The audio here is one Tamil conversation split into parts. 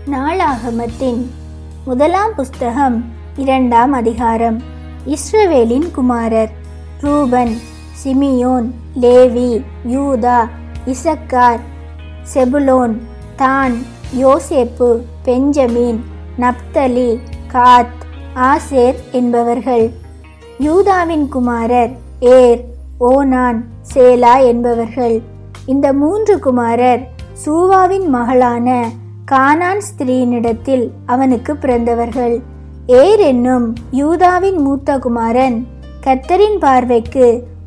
நாளாகமத்தின் முதலாம் புஸ்தகம் இரண்டாம் அதிகாரம் இஸ்ரவேலின் குமாரர் ரூபன் சிமியோன் லேவி யூதா இசக்கார் செபுலோன் தான் யோசேப்பு பெஞ்சமீன் நப்தலி காத் ஆசேர் என்பவர்கள் யூதாவின் குமாரர் ஏர் ஓனான் சேலா என்பவர்கள் இந்த மூன்று குமாரர் சூவாவின் மகளான கானான் ஸ்திரீனிடத்தில் அவனுக்கு பிறந்தவர்கள் ஏர் என்னும் யூதாவின் மூத்த குமாரன் கர்த்தரின் பார்வைக்கு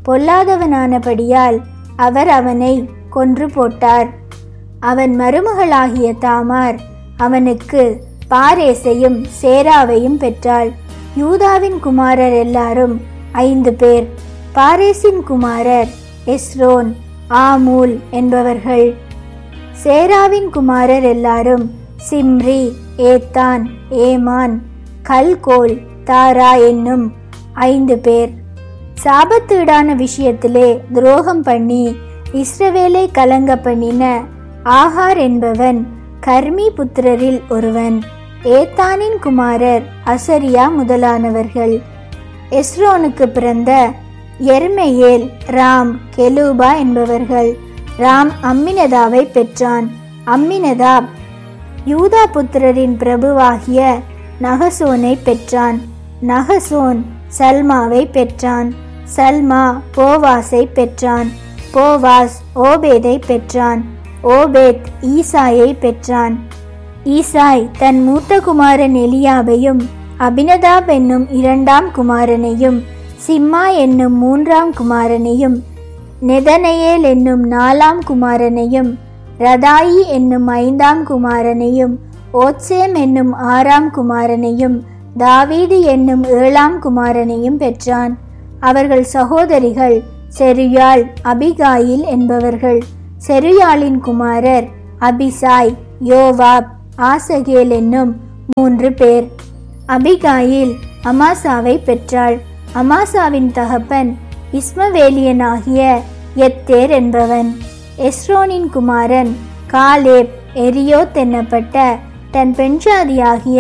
பொல்லாதவனானபடியால் அவர் அவனை கொன்று போட்டார் அவன் மருமகளாகிய தாமார் அவனுக்கு பாரேசையும் சேராவையும் பெற்றாள் யூதாவின் குமாரர் எல்லாரும் ஐந்து பேர் பாரேசின் குமாரர் எஸ்ரோன் ஆமூல் என்பவர்கள் சேராவின் குமாரர் எல்லாரும் சிம்ரி ஏத்தான் ஏமான் கல்கோல் தாரா என்னும் ஐந்து பேர் சாபத்தீடான விஷயத்திலே துரோகம் பண்ணி இஸ்ரவேலை கலங்க பண்ணின ஆகார் என்பவன் கர்மி புத்திரரில் ஒருவன் ஏத்தானின் குமாரர் அசரியா முதலானவர்கள் எஸ்ரோனுக்கு பிறந்த எர்மெயேல் ராம் கெலூபா என்பவர்கள் ராம் அம்மினதாவை பெற்றான் அம்மினதாப் யூதா புத்திரரின் பிரபுவாகிய நகசோனை பெற்றான் நகசோன் சல்மாவை பெற்றான் சல்மா போவாஸை பெற்றான் போவாஸ் ஓபேதை பெற்றான் ஓபேத் ஈசாயை பெற்றான் ஈசாய் தன் மூத்த குமாரன் எலியாவையும் அபினதாப் என்னும் இரண்டாம் குமாரனையும் சிம்மா என்னும் மூன்றாம் குமாரனையும் நெதனையேல் என்னும் நாலாம் குமாரனையும் ரதாயி என்னும் ஐந்தாம் குமாரனையும் ஓத்சேம் என்னும் ஆறாம் குமாரனையும் தாவீது என்னும் ஏழாம் குமாரனையும் பெற்றான் அவர்கள் சகோதரிகள் செருயாள் அபிகாயில் என்பவர்கள் செருயாளின் குமாரர் அபிசாய் யோவாப் ஆசகேல் என்னும் மூன்று பேர் அபிகாயில் அமாசாவை பெற்றாள் அமாசாவின் தகப்பன் இஸ்மவேலியனாகிய எத்தேர் என்பவன் எஸ்ரோனின் குமாரன் காலேப் எரியோத் என்னப்பட்ட தன் பெண்சாதியாகிய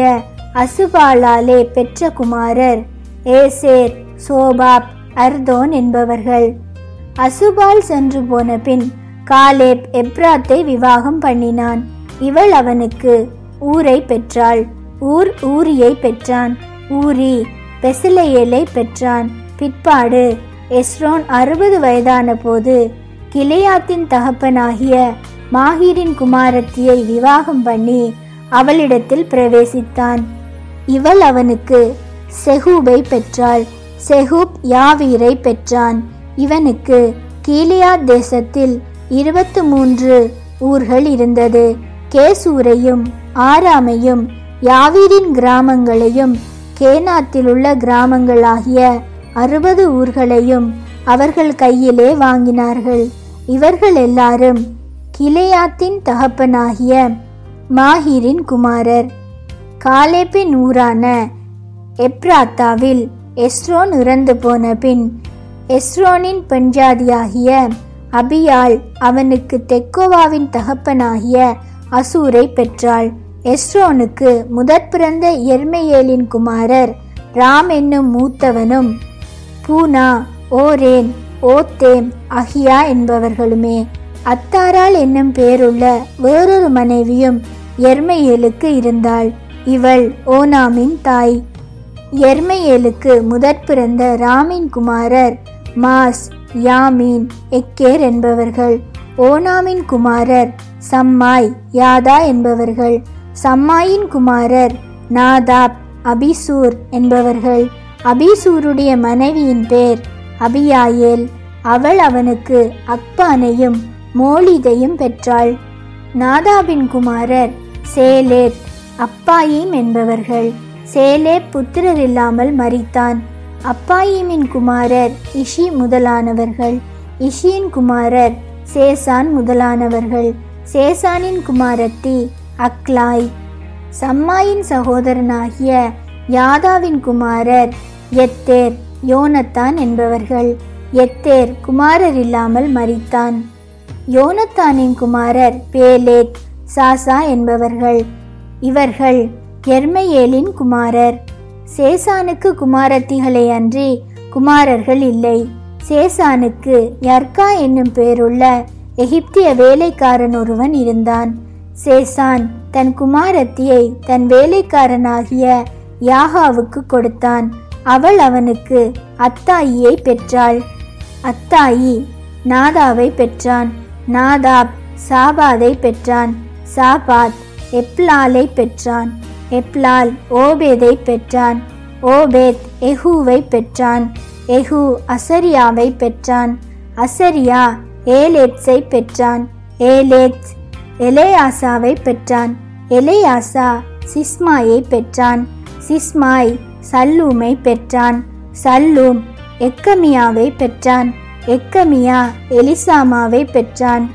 அசுபாலாலே பெற்ற குமாரர் ஏசேர் சோபாப் அர்தோன் என்பவர்கள் அசுபால் சென்று போன பின் காலேப் எப்ராத்தை விவாகம் பண்ணினான் இவள் அவனுக்கு ஊரை பெற்றாள் ஊர் ஊரியை பெற்றான் ஊரி பெசிலையேலை பெற்றான் பிற்பாடு எஸ்ரோன் அறுபது வயதான போது கிளையாத்தின் தகப்பனாகிய மாஹீரின் குமாரத்தியை விவாகம் பண்ணி அவளிடத்தில் பிரவேசித்தான் இவள் அவனுக்கு செஹூபை பெற்றாள் செஹூப் யாவீரை பெற்றான் இவனுக்கு கீலியாத் தேசத்தில் இருபத்து மூன்று ஊர்கள் இருந்தது கேசூரையும் ஆராமையும் யாவீரின் கிராமங்களையும் கேனாத்திலுள்ள கிராமங்களாகிய அறுபது ஊர்களையும் அவர்கள் கையிலே வாங்கினார்கள் இவர்கள் எல்லாரும் கிளையாத்தின் தகப்பனாகிய மாஹீரின் குமாரர் காலேப்பின் ஊரான எப்ராத்தாவில் எஸ்ரோன் இறந்து போன பின் எஸ்ரோனின் பெண்ஜாதியாகிய அபியாள் அவனுக்கு தெக்கோவாவின் தகப்பனாகிய அசூரை பெற்றாள் எஸ்ரோனுக்கு முதற் பிறந்த எர்மையேலின் குமாரர் ராம் என்னும் மூத்தவனும் பூனா ஓரேன் ஓத்தேம் அஹியா என்பவர்களுமே அத்தாராள் என்னும் பேருள்ள வேறொரு மனைவியும் எர்மையேலுக்கு இருந்தாள் இவள் ஓனாமின் தாய் எர்மையேலுக்கு முதற் பிறந்த ராமின் குமாரர் மாஸ் யாமீன் எக்கேர் என்பவர்கள் ஓனாமின் குமாரர் சம்மாய் யாதா என்பவர்கள் சம்மாயின் குமாரர் நாதாப் அபிசூர் என்பவர்கள் அபிசூருடைய மனைவியின் பேர் அபியாயேல் அவள் அவனுக்கு அக்பானையும் மோலிதையும் பெற்றாள் நாதாபின் குமாரர் சேலேத் அப்பாயிம் என்பவர்கள் சேலே புத்திரர் இல்லாமல் மரித்தான் அப்பாயிமின் குமாரர் இஷி முதலானவர்கள் இஷியின் குமாரர் சேசான் முதலானவர்கள் சேசானின் குமாரத்தி அக்லாய் சம்மாயின் சகோதரனாகிய யாதாவின் குமாரர் எத்தேர் யோனத்தான் என்பவர்கள் எத்தேர் குமாரர் இல்லாமல் மரித்தான் யோனத்தானின் குமாரர் பேலேத் சாசா என்பவர்கள் இவர்கள் எர்மையேலின் குமாரர் சேசானுக்கு குமாரத்திகளே அன்றி குமாரர்கள் இல்லை சேசானுக்கு யர்கா என்னும் பேருள்ள எகிப்திய வேலைக்காரன் ஒருவன் இருந்தான் சேசான் தன் குமாரத்தியை தன் வேலைக்காரனாகிய யாகாவுக்கு கொடுத்தான் அவள் அவனுக்கு அத்தாயியை பெற்றாள் அத்தாயி நாதாவை பெற்றான் நாதாப் சாபாதை பெற்றான் சாபாத் எப்லாலை பெற்றான் எப்லால் ஓபேதை பெற்றான் ஓபேத் எஹூவை பெற்றான் எஹூ அசரியாவை பெற்றான் அசரியா ஏலேத்ஸை பெற்றான் ஏலேத்ஸ் எலேயாசாவை பெற்றான் எலேயாசா சிஸ்மாயை பெற்றான் சிஸ்மாய் சல்லூமை பெற்றான் சல்லூம் எக்கமியாவை பெற்றான் எக்கமியா எலிசாமாவை பெற்றான்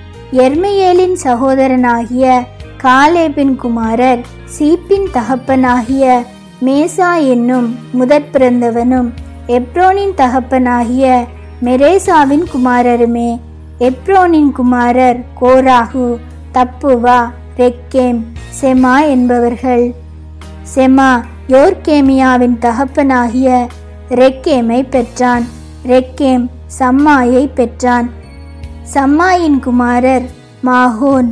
எர்மையேலின் சகோதரனாகிய காலேபின் குமாரர் சீப்பின் தகப்பனாகிய மேசா என்னும் முதற் பிறந்தவனும் எப்ரோனின் தகப்பனாகிய மெரேசாவின் குமாரருமே எப்ரோனின் குமாரர் கோராகு தப்புவா ரெக்கேம் செமா என்பவர்கள் செமா யோர்கேமியாவின் தகப்பனாகிய ரெக்கேமை பெற்றான் ரெக்கேம் சம்மாயை பெற்றான் சம்மாயின் குமாரர் மாகோன்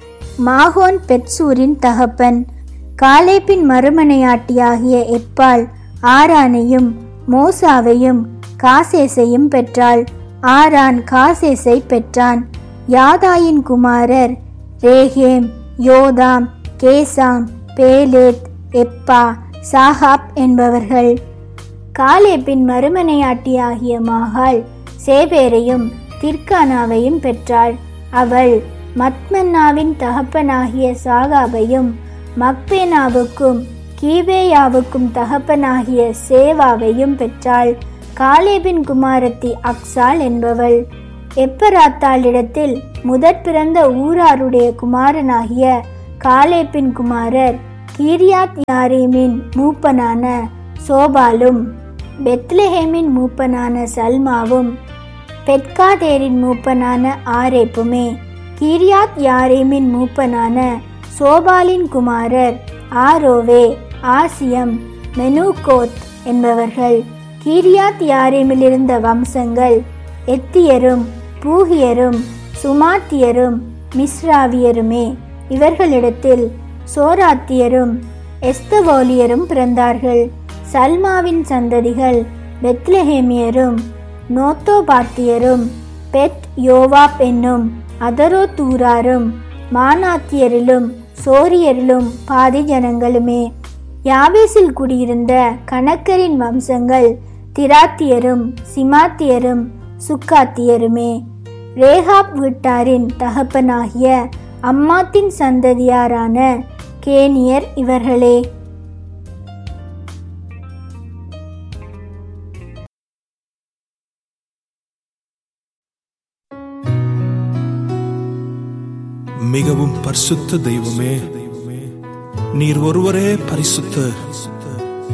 மாகோன் பெட்சூரின் தகப்பன் காலேப்பின் மறுமனையாட்டியாகிய எப்பாள் ஆரானையும் மோசாவையும் காசேசையும் பெற்றாள் ஆரான் காசேசை பெற்றான் யாதாயின் குமாரர் ரேகேம் யோதாம் கேசாம் பேலேத் எப்பா சாஹாப் என்பவர்கள் காலேப்பின் மறுமனையாட்டியாகிய மாகாள் சேபேரையும் திர்கானாவையும் பெற்றாள் அவள் மத்மன்னாவின் தகப்பனாகிய சாகாபையும் மக்பேனாவுக்கும் கீபேயாவுக்கும் தகப்பனாகிய சேவாவையும் பெற்றாள் காலேபின் குமாரத்தி அக்சால் என்பவள் எப்பராத்தாளிடத்தில் முதற் பிறந்த ஊராருடைய குமாரனாகிய காலேப்பின் குமாரர் கீரியாத் யாரீமின் மூப்பனான சோபாலும் பெத்லஹேமின் மூப்பனான சல்மாவும் பெட்காதேரின் மூப்பனான ஆரேப்புமே கீரியாத் யாரீமின் மூப்பனான சோபாலின் குமாரர் ஆரோவே ஆசியம் மெனூகோத் என்பவர்கள் கீரியாத் யாரீமிலிருந்த வம்சங்கள் எத்தியரும் பூகியரும் சுமாத்தியரும் மிஸ்ராவியருமே இவர்களிடத்தில் சோராத்தியரும் எஸ்தவோலியரும் பிறந்தார்கள் சல்மாவின் சந்ததிகள் பெத்லஹேமியரும் நோத்தோபாத்தியரும் பெத் யோவாப் என்னும் அதரோத்தூராரும் மானாத்தியரிலும் சோரியரிலும் பாதி ஜனங்களுமே யாவேசில் குடியிருந்த கணக்கரின் வம்சங்கள் திராத்தியரும் சிமாத்தியரும் சுக்காத்தியருமே ரேகாப் வீட்டாரின் தகப்பனாகிய அம்மாத்தின் சந்ததியாரான கேனியர் இவர்களே மிகவும் பரிசுத்த தெய்வமே நீர் ஒருவரே பரிசுத்த